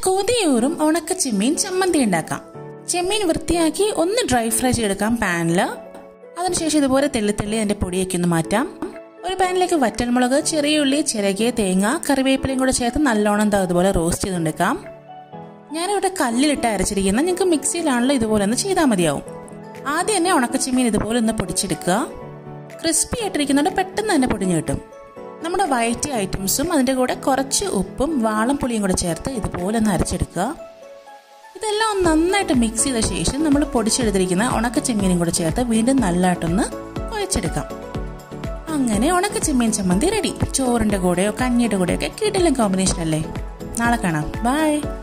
കൊതിയൂറും ഉണക്ക ചെമ്മീൻ ചമ്മന്തി ഉണ്ടാക്കാം ചെമ്മീൻ വൃത്തിയാക്കി ഒന്ന് ഡ്രൈ ഫ്രൈ ചെയ്തെടുക്കാം പാനിൽ അതിനുശേഷം ഇതുപോലെ തെള്ളി തെള്ളി അതിന്റെ പൊടിയൊക്കെ ഒന്ന് മാറ്റാം ഒരു പാനിലേക്ക് വറ്റൽമുളക് ചെറിയ ഉള്ളി ചിരകിയ തേങ്ങ കറിവേപ്പിലയും കൂടെ ചേർത്ത് നല്ലോണം ദാ ഇതുപോലെ റോസ്റ്റ് ചെയ്തെടുക്കാം ഞാനിവിടെ കല്ലിലിട്ട് അരച്ചിരിക്കുന്ന നിങ്ങൾക്ക് മിക്സിയിലാണല്ലോ ഇതുപോലെ ഒന്ന് ചെയ്താൽ മതിയാവും ആദ്യം തന്നെ ഉണക്കച്ചെമ്മീൻ ഇതുപോലെ ഒന്ന് പൊടിച്ചെടുക്കുക ക്രിസ്പി ആയിട്ടിരിക്കുന്നതുകൊണ്ട് പെട്ടെന്ന് തന്നെ പൊടിഞ്ഞു കിട്ടും നമ്മുടെ വൈറ്റ് ഐറ്റംസും അതിൻ്റെ കൂടെ കുറച്ച് ഉപ്പും വാളം പുളിയും കൂടെ ചേർത്ത് ഇതുപോലെ ഒന്ന് അരച്ചെടുക്കുക ഇതെല്ലാം ഒന്ന് നന്നായിട്ട് മിക്സ് ചെയ്ത ശേഷം നമ്മൾ പൊടിച്ചെടുത്തിരിക്കുന്ന ഉണക്ക ചെമ്മീനും കൂടെ ചേർത്ത് വീണ്ടും നല്ലതായിട്ടൊന്ന് കുഴച്ചെടുക്കാം അങ്ങനെ ഉണക്ക ചെമ്മീൻ ചമ്മന്തി റെഡി ചോറിൻ്റെ കൂടെയോ കഞ്ഞിയുടെ കൂടെയൊക്കെ കിടിലൻ കോമ്പിനേഷൻ അല്ലേ നാളെ കാണാം ബൈ